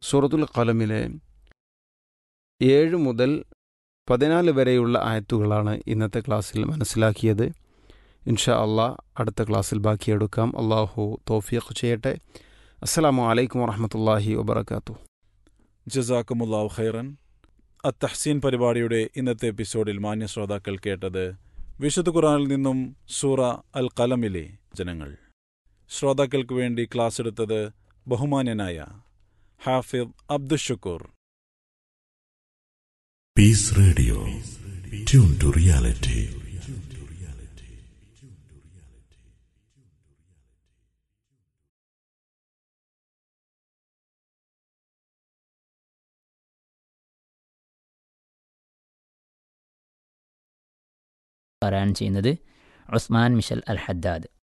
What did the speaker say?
സൂറത്തുൽ കലമിലെ ഏഴ് മുതൽ പതിനാല് വരെയുള്ള ആയത്തുകളാണ് ഇന്നത്തെ ക്ലാസ്സിൽ മനസ്സിലാക്കിയത് ഇൻഷാ അള്ളാഹ് അടുത്ത ക്ലാസ്സിൽ ബാക്കിയെടുക്കാം അള്ളാഹു തോഫിയഖ് ചെയ്യട്ടെ അസ്സലാമു അലൈക്കും വറഹമത്തല്ലാഹി വബർക്കാത്തു ജസാക്കുമുല്ലാവ് ഖൈറൻ അത്തഹ്സീൻ പരിപാടിയുടെ ഇന്നത്തെ എപ്പിസോഡിൽ മാന്യ ശ്രോതാക്കൾ കേട്ടത് വിശുദ്ധ ഖുറാനിൽ നിന്നും സൂറ അൽ കലമിലെ ജനങ്ങൾ ശ്രോതാക്കൾക്ക് വേണ്ടി ക്ലാസ് എടുത്തത് ബഹുമാന്യനായ ഹാഫിദ് Abdushakoor Peace Radio. Tune to reality. പാരായണം ചെയ്യുന്നത് ഉസ്മാൻ മിഷൽ അൽ ഹദ്ദാദ്